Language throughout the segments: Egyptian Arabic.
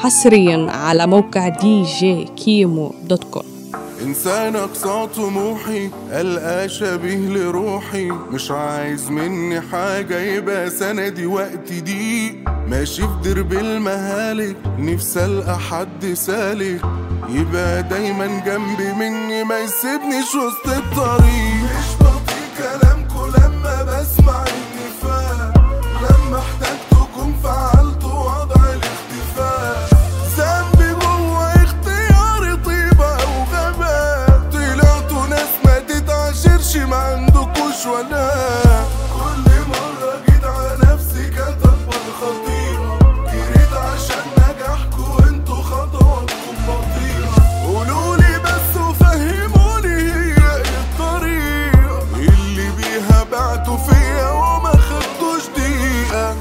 حصريا على موقع دي جي كيمو دوت كوم انسان اقصى طموحي القى شبيه لروحي مش عايز مني حاجة يبقى سندي وقت دي ماشي في درب المهالك نفسي القى حد سالك يبقى دايما جنبي مني ما يسيبنيش وسط الطريق مش بطيء كلامكو لما بسمع النفاق لما احتجتكم فعلت وضع الاختفاء ذنبي جوه اختياري طيبة او غباء طلعتوا ناس ما تتعاشرش ما عندكوش ولا كل مرة جيت على نفسي كانت اكبر خطيرة جريت عشان نجاحكوا انتوا خطواتكم بطيئة قولولي بس وفهموني هي ايه الطريقة اللي بيها بعتوا فيا وما خدتوش دقيقة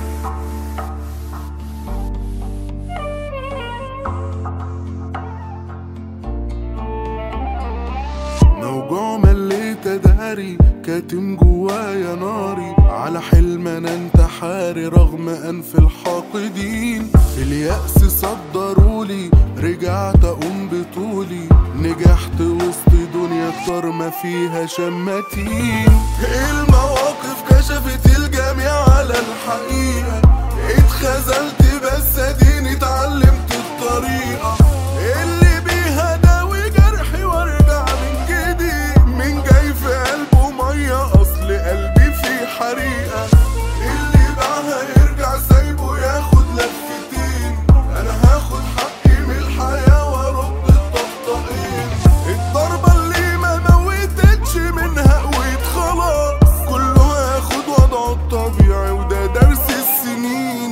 موجوع مليت اداري كاتم جوايا ناري على حلم انا انتحاري رغم انف الحاقدين اليأس صدرولي رجعت اقوم بطولي نجحت وسط دنيا اكتر ما فيها شماتين المواقف كشفت الجميع على الحقيقة اتخذلت بس اديني اتعلمت الطريقة اللي بيها داوي جرحي وارجع من جديد من جاي في قلبه مية اصل قلبي فيه حريقة اللي باعها يرجع سايبه ياخد لفتين انا هاخد حقي من الحياة وارد الطبطقين الضربة اللي ما موتتش منها قويت خلاص كله هاخد وضعه الطبيعي وده درس السنين